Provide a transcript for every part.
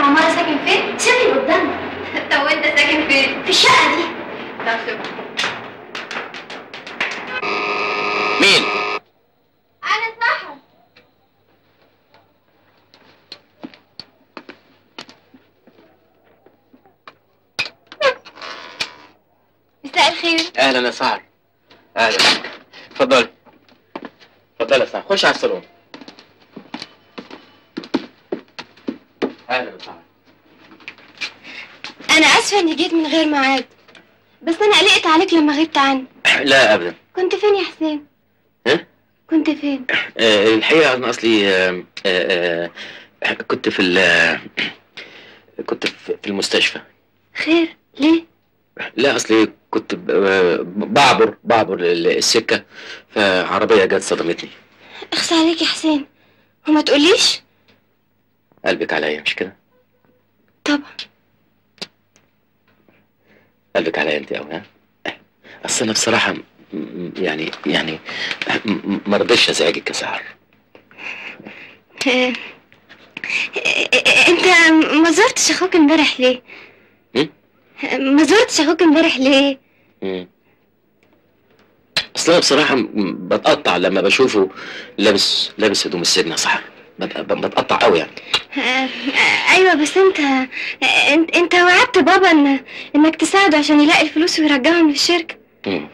عمارة ساكن فين؟ سيبني قدامك طب وانت ساكن فين؟ في الشقة دي طب شكرا مين؟ أنا سحر مساء الخير اهلا يا سعد اهلا اتفضل اتفضل يا سعد خش على الصالون اهلا يا سعد أنا آسفة إني جيت من غير ميعاد بس أنا قلقت عليك لما غبت عني لا ابدا كنت فين يا حسين؟ ها؟ كنت فين؟ آه الحقيقه انا اصلي آه آه آه كنت في ال- كنت في في المستشفى خير ليه؟ لا اصلي كنت ب- ب- بعبر بعبر ال- السكه فعربيه جت صدمتني اخس عليك يا حسين وما تقوليش؟ قلبك عليا مش كده طبعا قلبك عليا انت قوي ها اصل انا بصراحه م- م- يعني يعني م- م- ما رضيتش ازعجك يا سهر آه، آه، انت ما زرتش اخوك امبارح ليه؟ هم؟ ما زرتش اخوك امبارح ليه؟ مم. اصل انا بصراحه م- بتقطع لما بشوفه لابس لابس هدوم السجن يا سحر بت- ب- بتقطع قوي يعني آه، آه، ايوه بس انت آه، انت, انت وعدت بابا ان انك تساعده عشان يلاقي الفلوس ويرجعهم للشركه مم.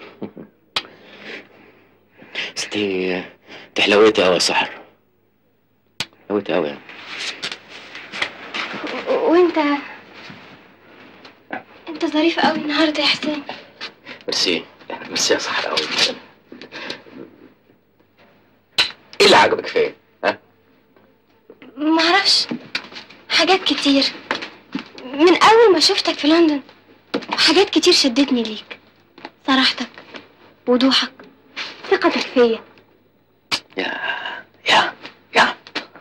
بس انت انت حلويتي قوي يا سحر حلويتي قوي يعني و- وانت انت ظريف قوي النهارده يا حسين ميرسي ميرسي يا سحر قوي ايه اللي عجبك فيا؟ ها؟ ما اعرفش حاجات كتير من اول ما شفتك في لندن وحاجات كتير شدتني ليك صراحتك وضوحك ثقتك فيا يا يا يا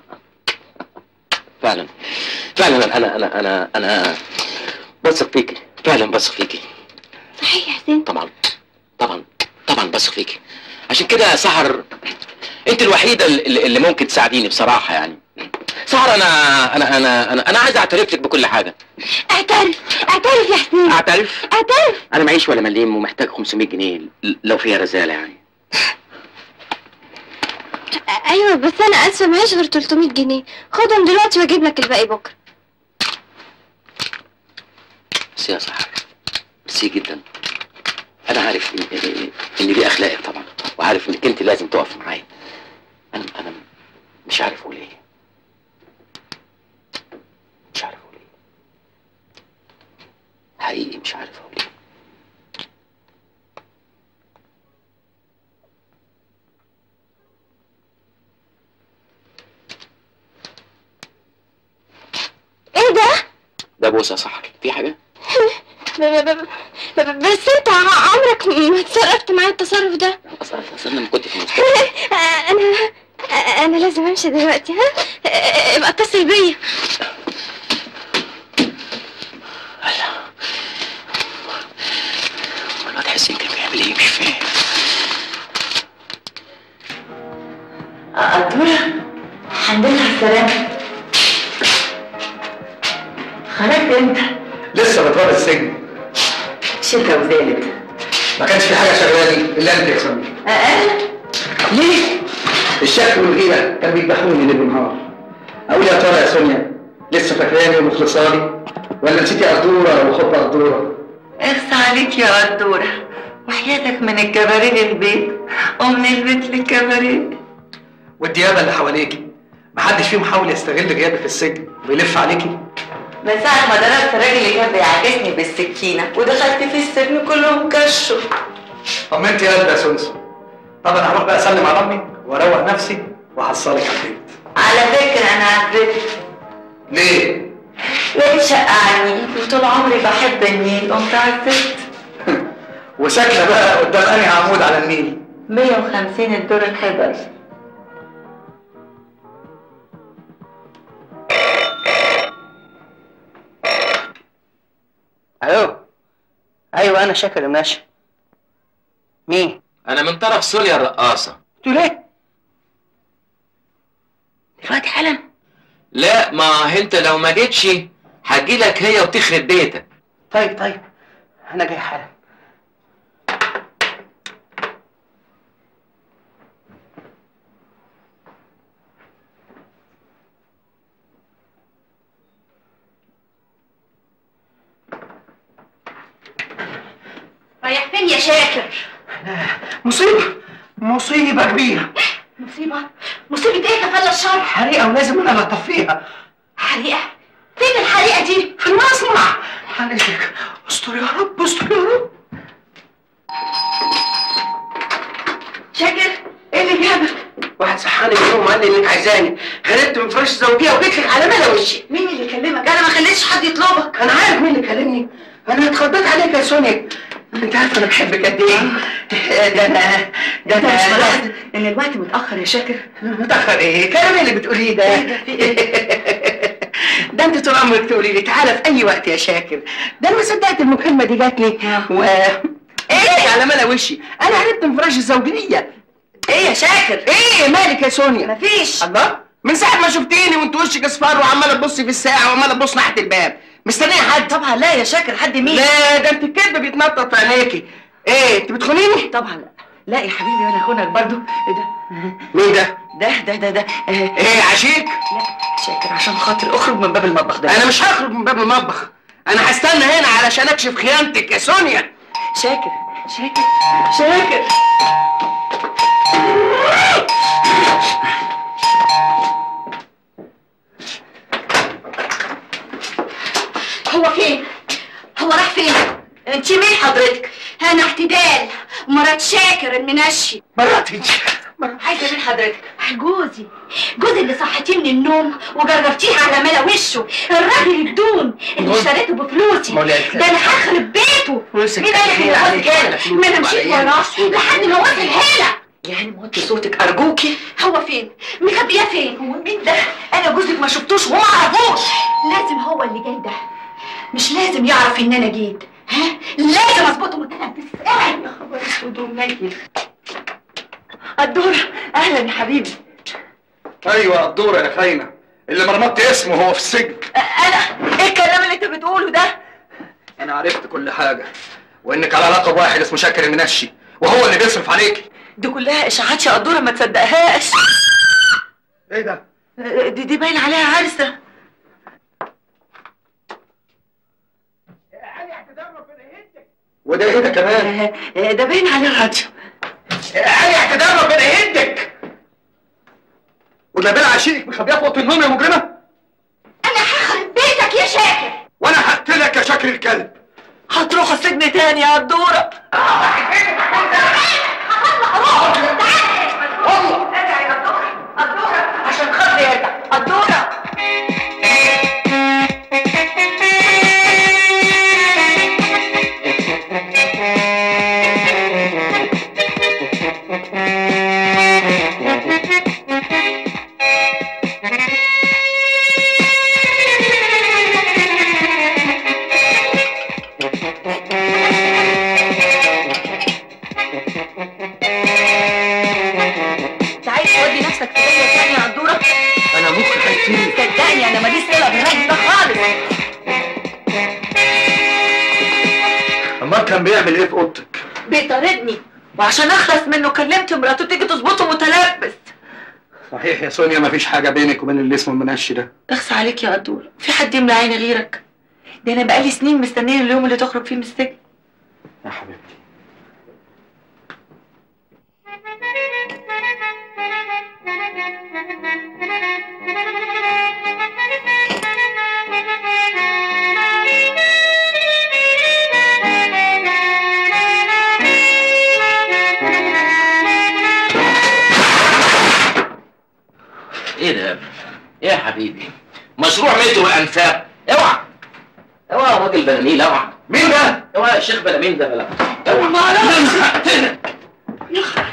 فعلا فعلا انا انا انا انا بثق فيكي فعلا بثق فيكي صحيح يا حسين طبعا طبعا طبعا بثق فيكي عشان كده يا سحر انت الوحيده اللي, اللي ممكن تساعديني بصراحه يعني سحر انا انا انا انا, أنا عايز اعترف لك بكل حاجه اعترف اعترف يا حسين اعترف اعترف انا معيش ولا مليم ومحتاج 500 جنيه ل- لو فيها رساله يعني ايوه بس انا اسفه معيش غير 300 جنيه خدهم دلوقتي واجيب لك الباقي بكره بس يا سحر ميرسي جدا انا عارف ان إن- ان دي اخلاقك طبعا وعارف انك انت لازم تقف معايا انا انا مش عارف اقول ايه مش عارف اقول ايه حقيقي مش عارف اقول ايه ايه ده ده بوسه يا سحر في حاجه ب- ب- ب- ب- بس انت ع- عمرك ما اتصرفت معايا التصرف ده اصلا اصلا لما كنت في المستشفى انا انا لازم امشي دلوقتي ها ابقى اتصل بيا الواد حسين كان بيعمل ايه مش فاهم قدورة الحمد لله على السلامة خرجت امتى؟ لسه بتروح السجن شتا وزالت ما كانش في حاجه شغاله الا انت يا سمير أقل؟ ليه؟ الشك والغيره كانوا بيذبحوني ليل ونهار اقول يا ترى يا سونيا لسه فاكراني ومخلصاني ولا نسيتي قدوره وحب قدوره اخس عليك يا قدورة وحياتك من الكباريه للبيت ومن البيت للكباريه والديابه اللي حواليكي محدش فيهم حاول يستغل غيابي في السجن ويلف عليكي من ساعة ما ضربت الراجل اللي كان بيعاكسني بالسكينة ودخلت في السجن كلهم كشوا طمنتي يا قلبي يا سونسون طب انا هروح بقى اسلم على امي واروق نفسي واحصلك على البيت على فكرة أنا عجبت ليه؟ لقيت شقة على النيل وطول عمري بحب النيل قمت عزلت وساكنه بقى قدام انهي عمود على النيل 150 الدور الحبل الو ايوه انا شاكر الماشي مين انا من طرف سوريا الرقاصه تقول ايه دلوقتي حالا لا ما انت لو ما جيتش هتجيلك هي وتخرب بيتك طيب طيب انا جاي حالا رايح فين يا شاكر مصيبة مصيبة كبيرة مصيبة مصيبة ايه كفالة الشر حريقة ولازم انا اللي اطفيها حريقة فين الحريقة دي في المصنع حضرتك استر يا رب استر يا رب شاكر ايه اللي جابك واحد صحاني من النوم وقال لي انك عايزاني هربت من فراش الزوجيه وجيت لك على ملا وشي مين اللي كلمك انا ما خليتش حد يطلبك انا عارف مين اللي كلمني انا اتخضيت عليك يا سونيا انت عارفه انا بحبك قد ايه ده انا ده انت مش انا ملاحظ ان الوقت متاخر يا شاكر متاخر ايه كلام اللي بتقوليه ده ده انت طول عمرك تقولي لي تعالى في اي وقت يا شاكر ده انا ما صدقت المكالمه دي جاتني و ايه على ملا وشي انا هربت من فراش الزوجيه ايه يا شاكر ايه مالك يا سونيا مفيش الله من ساعة ما شفتيني وانت وشك اصفر وعمالة تبصي في الساعة وعمالة تبص ناحية الباب مستنية حد طبعا لا يا شاكر حد مين لا ده انت الكذب بيتنطط في عينيكي ايه انت بتخونيني؟ طبعا لا لا يا حبيبي انا اخونك برضو ايه ده مين ده؟ ده ده ده ده آه، ايه عشيك؟ لا شاكر عشان خاطر اخرج من باب المطبخ ده انا مش هخرج من باب المطبخ انا هستنى هنا علشان اكشف خيانتك يا سونيا شاكر شاكر شاكر هو فين هو راح فين انت مين حضرتك انا اعتدال مرات شاكر المنشي مراتي عايزه مين حضرتك جوزي جوزي اللي صحتيه من النوم وجربتيه على ملا وشه الراجل الدون اللي اشتريته بفلوسي مولاي. ده انا هخرب بيته فلوسك مين قال لك كتير ان عليك جوزي ولا كده فلوس ما انا ولا مشيت أيام وراه السود. لحد ما وصل هنا يعني موطي صوتك ارجوكي هو فين مخبيه فين هو مين ده انا جوزك ما شفتوش وما اعرفوش لازم هو اللي جاي ده مش لازم يعرف ان انا جيت ها لازم اظبطه متلبس قاعد يا خبر اسود ومنيل الدورة اهلا يا حبيبي ايوه الدورة يا خاينة اللي مرمطت اسمه هو في السجن انا ايه الكلام اللي انت بتقوله ده انا عرفت كل حاجة وانك على لقب واحد اسمه شاكر المنشي وهو اللي بيصرف عليكي دي كلها اشاعات يا قدوره ما تصدقهاش ايه ده؟ دي, دي باين عليها عرسه وده ايه ده كمان؟ ده باين عليه الراديو علي اعتدال ربنا يهدك ونبيل عشيرك مخبيها في اوضه النوم يا مجرمة انا هخرب بيتك يا شاكر وانا هقتلك يا شاكر الكلب هتروحوا السجن تاني يا قدوره ارجع يا قدوره قدوره عشان خاطري يرجع قدوره انت عايز تودي نفسك في داهيه تاني يا قدوره انا مخي هيطير صدقني انا ماليش صله بالراجل ده خالص امال كان بيعمل ايه في اوضتك؟ بيطاردني وعشان اخلص منه كلمت مراته تيجي تظبطه متلبس صحيح يا سونيا مفيش حاجة بينك وبين اللي اسمه المنشي ده اخس عليك يا قدور في حد يملى عيني غيرك ده انا بقالي سنين مستنيه اليوم اللي تخرج فيه من السجن يا حبيبتي ايه ده يا ابني؟ ايه يا حبيبي؟ مشروع مترو الانفاق اوعى اوعى يا راجل بلاميل اوعى مين ده؟ اوعى يا شيخ بلاميل ده بلا ما اوعى هقتلك